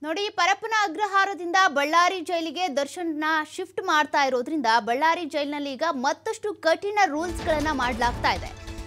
ನೋಡಿ ಪರಪ್ಪನ ಅಗ್ರಹಾರದಿಂದ ಬಳ್ಳಾರಿ ಜೈಲಿಗೆ ದರ್ಶನ್ನ ಶಿಫ್ಟ್ ಮಾಡ್ತಾ ಇರೋದ್ರಿಂದ ಬಳ್ಳಾರಿ ಜೈಲಿನಲ್ಲಿ ಈಗ ಮತ್ತಷ್ಟು ಕಠಿಣ ರೂಲ್ಸ್ಗಳನ್ನ ಮಾಡಲಾಗ್ತಾ ಇದೆ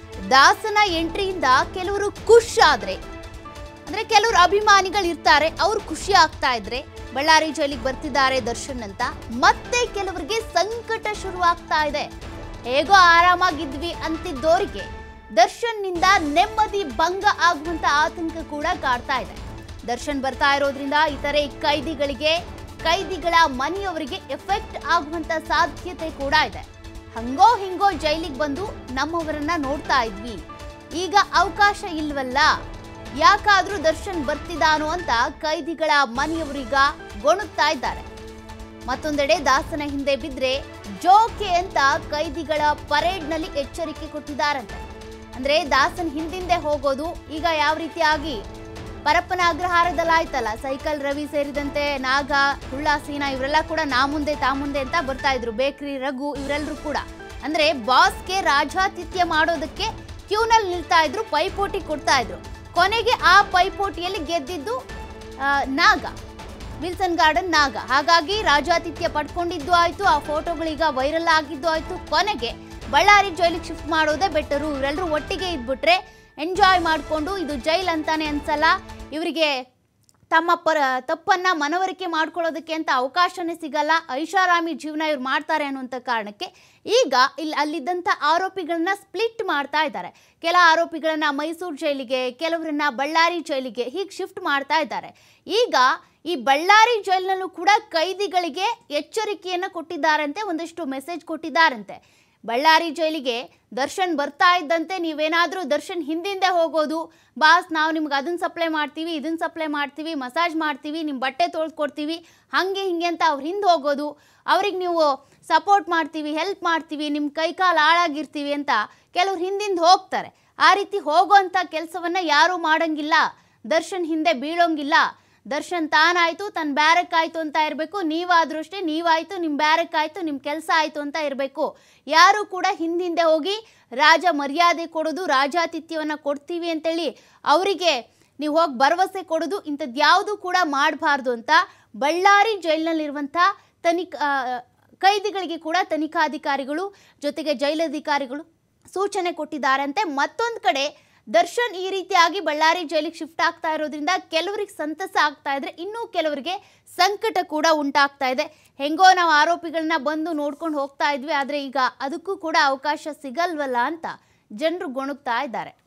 ದಾಸನ ಎಂಟ್ರಿಯಿಂದ ಕೆಲವರು ಖುಷ್ ಆದ್ರೆ ಅಂದ್ರೆ ಕೆಲವರು ಅಭಿಮಾನಿಗಳು ಇರ್ತಾರೆ ಅವ್ರು ಖುಷಿ ಆಗ್ತಾ ಇದ್ರೆ ಬಳ್ಳಾರಿ ಜೈಲಿಗೆ ಬರ್ತಿದ್ದಾರೆ ದರ್ಶನ್ ಅಂತ ಮತ್ತೆ ಕೆಲವರಿಗೆ ಸಂಕಟ ಶುರುವಾಗ್ತಾ ಇದೆ ಹೇಗೋ ಆರಾಮಾಗಿದ್ವಿ ಅಂತಿದ್ದೋರಿಗೆ ದರ್ಶನ್ನಿಂದ ನೆಮ್ಮದಿ ಭಂಗ ಆಗುವಂತ ಆತಂಕ ಕೂಡ ಕಾಡ್ತಾ ಇದೆ ದರ್ಶನ್ ಬರ್ತಾ ಇರೋದ್ರಿಂದ ಇತರೆ ಕೈದಿಗಳಿಗೆ ಕೈದಿಗಳ ಮನೆಯವರಿಗೆ ಎಫೆಕ್ಟ್ ಆಗುವಂತ ಸಾಧ್ಯತೆ ಕೂಡ ಇದೆ ಹಂಗೋ ಹಿಂಗೋ ಜೈಲಿಗೆ ಬಂದು ನಮ್ಮವರನ್ನ ನೋಡ್ತಾ ಇದ್ವಿ ಈಗ ಅವಕಾಶ ಇಲ್ವಲ್ಲ ಯಾಕಾದ್ರೂ ದರ್ಶನ್ ಬರ್ತಿದಾನೋ ಅಂತ ಕೈದಿಗಳ ಮನೆಯವರೀಗ ಗೊಣುತ್ತಾ ಇದ್ದಾರೆ ಮತ್ತೊಂದೆಡೆ ದಾಸನ ಹಿಂದೆ ಬಿದ್ರೆ ಜೋಕೆ ಅಂತ ಕೈದಿಗಳ ಪರೇಡ್ನಲ್ಲಿ ಎಚ್ಚರಿಕೆ ಕೊಟ್ಟಿದ್ದಾರಂತೆ ಅಂದ್ರೆ ದಾಸನ್ ಹಿಂದಿಂದೆ ಹೋಗೋದು ಈಗ ಯಾವ ರೀತಿಯಾಗಿ ಪರಪ್ಪನ ಅಗ್ರಹಾರದಲ್ಲಾಯ್ತಲ್ಲ ಸೈಕಲ್ ರವಿ ಸೇರಿದಂತೆ ನಾಗ ಹುಳ್ಳ ಸೀನಾ ಇವರೆಲ್ಲ ಕೂಡ ನಾ ಮುಂದೆ ತಾ ಮುಂದೆ ಅಂತ ಬರ್ತಾ ಇದ್ರು ಬೇಕ್ರಿ ರಘು ಇವರೆಲ್ಲರೂ ಕೂಡ ಅಂದ್ರೆ ಬಾಸ್ಗೆ ರಾಜಾತಿಥ್ಯ ಮಾಡೋದಕ್ಕೆ ಕ್ಯೂನಲ್ಲಿ ನಿಲ್ತಾ ಇದ್ರು ಪೈಪೋಟಿ ಕೊಡ್ತಾ ಇದ್ರು ಕೊನೆಗೆ ಆ ಪೈಪೋಟಿಯಲ್ಲಿ ಗೆದ್ದಿದ್ದು ಆ, ನಾಗ ವಿಲ್ಸನ್ ಗಾರ್ಡನ್ ನಾಗ ಹಾಗಾಗಿ ರಾಜಾತಿಥ್ಯ ಪಡ್ಕೊಂಡಿದ್ದು ಆಯ್ತು ಆ ಫೋಟೋಗಳೀಗ ವೈರಲ್ ಆಗಿದ್ದು ಆಯ್ತು ಕೊನೆಗೆ ಬಳ್ಳಾರಿ ಜೈಲಿಗೆ ಶಿಫ್ಟ್ ಮಾಡೋದೇ ಬೆಟರು ಇವರೆಲ್ಲರೂ ಒಟ್ಟಿಗೆ ಇದ್ಬಿಟ್ರೆ ಎಂಜಾಯ್ ಮಾಡಿಕೊಂಡು ಇದು ಜೈಲ್ ಅಂತಾನೆ ಅನ್ಸಲ್ಲ ಇವರಿಗೆ ತಮ್ಮ ಪರ ತಪ್ಪನ್ನ ಮನವರಿಕೆ ಮಾಡ್ಕೊಳ್ಳೋದಕ್ಕೆ ಅಂತ ಅವಕಾಶನೇ ಸಿಗಲ್ಲ ಐಷಾರಾಮಿ ಜೀವನ ಇವ್ರು ಮಾಡ್ತಾರೆ ಅನ್ನುವಂಥ ಕಾರಣಕ್ಕೆ ಈಗ ಇಲ್ಲಿ ಅಲ್ಲಿದ್ದಂಥ ಆರೋಪಿಗಳನ್ನ ಸ್ಪ್ಲಿಟ್ ಮಾಡ್ತಾ ಇದ್ದಾರೆ ಕೆಲ ಆರೋಪಿಗಳನ್ನ ಮೈಸೂರು ಜೈಲಿಗೆ ಕೆಲವರನ್ನ ಬಳ್ಳಾರಿ ಜೈಲಿಗೆ ಹೀಗೆ ಶಿಫ್ಟ್ ಮಾಡ್ತಾ ಇದ್ದಾರೆ ಈಗ ಈ ಬಳ್ಳಾರಿ ಜೈಲಿನಲ್ಲೂ ಕೂಡ ಕೈದಿಗಳಿಗೆ ಎಚ್ಚರಿಕೆಯನ್ನು ಕೊಟ್ಟಿದ್ದಾರಂತೆ ಒಂದಷ್ಟು ಮೆಸೇಜ್ ಕೊಟ್ಟಿದ್ದಾರಂತೆ ಬಳ್ಳಾರಿ ಜೈಲಿಗೆ ದರ್ಶನ್ ಬರ್ತಾ ಇದ್ದಂತೆ ನೀವೇನಾದರೂ ದರ್ಶನ್ ಹಿಂದಿಂದೆ ಹೋಗೋದು ಬಾಸ್ ನಾವು ನಿಮ್ಗೆ ಅದನ್ನ ಸಪ್ಲೈ ಮಾಡ್ತೀವಿ ಇದನ್ನ ಸಪ್ಲೈ ಮಾಡ್ತೀವಿ ಮಸಾಜ್ ಮಾಡ್ತೀವಿ ನಿಮ್ಮ ಬಟ್ಟೆ ತೊಳ್ದು ಕೊಡ್ತೀವಿ ಹಾಗೆ ಹಿಂಗೆ ಅಂತ ಅವ್ರು ಹಿಂದೆ ಹೋಗೋದು ಅವ್ರಿಗೆ ನೀವು ಸಪೋರ್ಟ್ ಮಾಡ್ತೀವಿ ಹೆಲ್ಪ್ ಮಾಡ್ತೀವಿ ನಿಮ್ಮ ಕೈಕಾಲು ಹಾಳಾಗಿರ್ತೀವಿ ಅಂತ ಕೆಲವ್ರು ಹಿಂದಿಂದ ಹೋಗ್ತಾರೆ ಆ ರೀತಿ ಹೋಗೋಂಥ ಕೆಲಸವನ್ನು ಯಾರೂ ಮಾಡಂಗಿಲ್ಲ ದರ್ಶನ್ ಹಿಂದೆ ಬೀಳೋಂಗಿಲ್ಲ ದರ್ಶನ್ ತಾನಾಯ್ತು ತನ್ನ ಬ್ಯಾರಕ್ ಆಯ್ತು ಅಂತ ಇರಬೇಕು ನೀವಾದ್ರೂ ಅಷ್ಟೇ ನೀವಾಯ್ತು ನಿಮ್ಮ ಬ್ಯಾರಕ್ ಆಯ್ತು ನಿಮ್ಮ ಕೆಲಸ ಆಯ್ತು ಅಂತ ಇರಬೇಕು ಯಾರು ಕೂಡ ಹಿಂದಿಂದೆ ಹೋಗಿ ರಾಜ ಮರ್ಯಾದೆ ಕೊಡೋದು ರಾಜಾತಿಥ್ಯವನ್ನು ಕೊಡ್ತೀವಿ ಅಂತೇಳಿ ಅವರಿಗೆ ನೀವು ಹೋಗಿ ಭರವಸೆ ಕೊಡೋದು ಇಂಥದ್ದು ಯಾವುದು ಕೂಡ ಮಾಡಬಾರ್ದು ಅಂತ ಬಳ್ಳಾರಿ ಜೈಲಿನಲ್ಲಿರುವಂಥ ತನಿಖ ಆ, ಕೈದಿಗಳಿಗೆ ಕೂಡ ತನಿಖಾಧಿಕಾರಿಗಳು ಜೊತೆಗೆ ಜೈಲಧಿಕಾರಿಗಳು ಸೂಚನೆ ಕೊಟ್ಟಿದ್ದಾರಂತೆ ಮತ್ತೊಂದು ಕಡೆ ದರ್ಶನ್ ಈ ರೀತಿಯಾಗಿ ಬಳ್ಳಾರಿ ಜೈಲಿಗೆ ಶಿಫ್ಟ್ ಆಗ್ತಾ ಇರೋದ್ರಿಂದ ಕೆಲವರಿಗೆ ಸಂತಸ ಆಗ್ತಾ ಇದ್ರೆ ಇನ್ನೂ ಕೆಲವರಿಗೆ ಸಂಕಟ ಕೂಡ ಉಂಟಾಗ್ತಾ ಇದೆ ಹೆಂಗೋ ನಾವು ಆರೋಪಿಗಳನ್ನ ಬಂದು ನೋಡ್ಕೊಂಡು ಹೋಗ್ತಾ ಇದ್ವಿ ಆದರೆ ಈಗ ಅದಕ್ಕೂ ಕೂಡ ಅವಕಾಶ ಸಿಗಲ್ವಲ್ಲ ಅಂತ ಜನರು ಗೊಣಗ್ತಾ ಇದ್ದಾರೆ